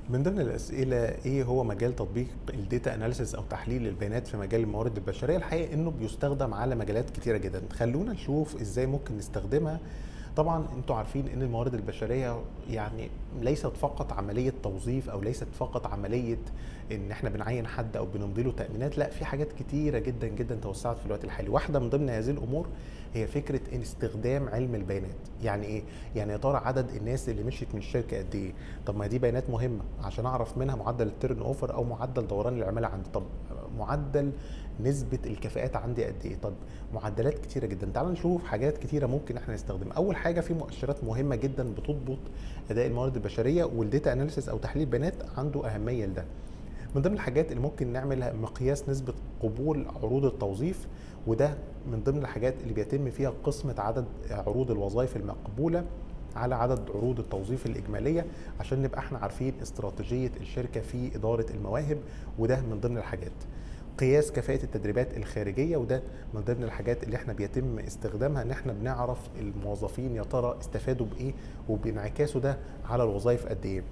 من ضمن الاسئله ايه هو مجال تطبيق الداتا اناليسيس او تحليل البيانات في مجال الموارد البشريه الحقيقه انه بيستخدم على مجالات كتيره جدا خلونا نشوف ازاي ممكن نستخدمها طبعا انتوا عارفين ان الموارد البشريه يعني ليست فقط عمليه توظيف او ليست فقط عمليه ان احنا بنعين حد او بنمضي له تامينات لا في حاجات كتيره جدا جدا توسعت في الوقت الحالي واحده من ضمن هذه الامور هي فكره ان استخدام علم البيانات يعني ايه يعني يا ترى عدد الناس اللي مشيت من الشركه قد ايه طب ما دي بيانات مهمه عشان اعرف منها معدل التيرن اوفر او معدل دوران العماله عندي طب معدل نسبه الكفاءات عندي قد ايه طب معدلات كتيره جدا تعال نشوف حاجات كتيره ممكن احنا نستخدمها اول حاجه في مؤشرات مهمه جدا بتضبط اداء الموارد البشريه والديتا اناليسيس او تحليل البيانات عنده اهميه لده من ضمن الحاجات اللي ممكن نعملها مقياس نسبة قبول عروض التوظيف وده من ضمن الحاجات اللي بيتم فيها قسمة عدد عروض الوظائف المقبولة على عدد عروض التوظيف الإجمالية عشان نبقى احنا عارفين استراتيجية الشركة في إدارة المواهب وده من ضمن الحاجات قياس كفاءة التدريبات الخارجية وده من ضمن الحاجات اللي احنا بيتم استخدامها ان احنا بنعرف الموظفين يا ترى استفادوا بايه وبانعكاسه ده على الوظائف قد ايه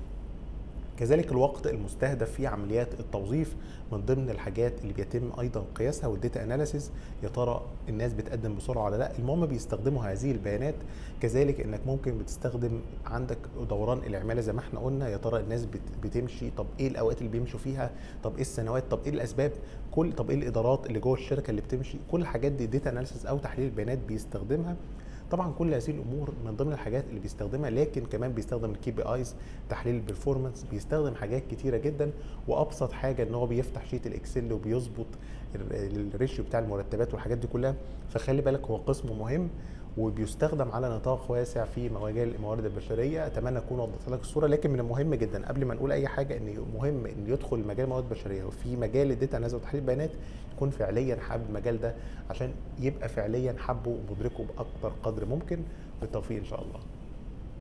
كذلك الوقت المستهدف في عمليات التوظيف من ضمن الحاجات اللي بيتم ايضا قياسها والديتا اناليسيز يا ترى الناس بتقدم بسرعه ولا لا المهم بيستخدموا هذه البيانات كذلك انك ممكن بتستخدم عندك دوران العماله زي ما احنا قلنا يا ترى الناس بتمشي طب ايه الاوقات اللي بيمشوا فيها طب ايه السنوات طب ايه الاسباب كل طب ايه الادارات اللي جوه الشركه اللي بتمشي كل الحاجات دي ديتا اناليسيز او تحليل البيانات بيستخدمها طبعا كل هذه الامور من ضمن الحاجات اللي بيستخدمها لكن كمان بيستخدم الكي بي ايز تحليل البرفورمانس بيستخدم حاجات كتيره جدا وابسط حاجه ان هو بيفتح شيت الاكسل وبيظبط الريشيو بتاع المرتبات والحاجات دي كلها فخلي بالك هو قسم مهم وبيستخدم على نطاق واسع في مجال الموارد البشريه اتمنى اكون وضحت لك الصوره لكن من المهم جدا قبل ما نقول اي حاجه ان مهم ان يدخل مجال الموارد البشريه وفي مجال الداتا اناليز وتحليل البيانات يكون فعليا حابب المجال ده عشان يبقى فعليا حبه ومدركه باكبر قدر ممكن بالتوفيق ان شاء الله